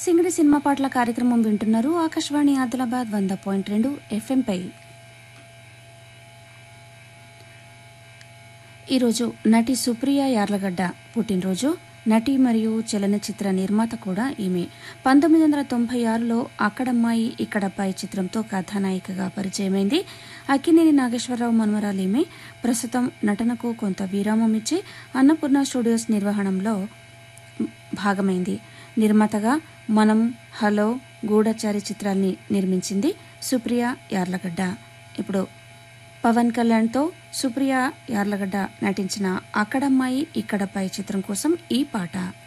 సింగడి cinema పాటల కార్యక్రమం వింటున్నారు ఆకాశవాణి ఆదిలాబాద్ వంద పాయింట్ రెండు ఎఫ్ఎంపై ఈరోజు నటి సుప్రియ యార్లగడ్డ పుట్టినరోజు నటి మరియు చలనచిత్ర నిర్మాత కూడా ఈమె పంతొమ్మిది వందల తొంభై ఆరులో అక్కడమ్మాయి ఇక్కడబ్బాయి చిత్రంతో కథానాయికగా పరిచయమైంది అక్కినేని నాగేశ్వరరావు మన్మరాలు ఈమె ప్రస్తుతం నటనకు కొంత విరామం ఇచ్చి అన్నపూర్ణ స్టూడియోస్ నిర్వహణంలో భాగమైంది నిర్మాతగా మనం హలో గూఢచారి చిత్రాల్ని నిర్మించింది సుప్రియ యార్లగడ్డ ఇప్పుడు పవన్ కళ్యాణ్తో సుప్రియ యార్లగడ్డ నటించిన అక్కడమ్మాయి ఇక్కడపై చిత్రం కోసం ఈ పాట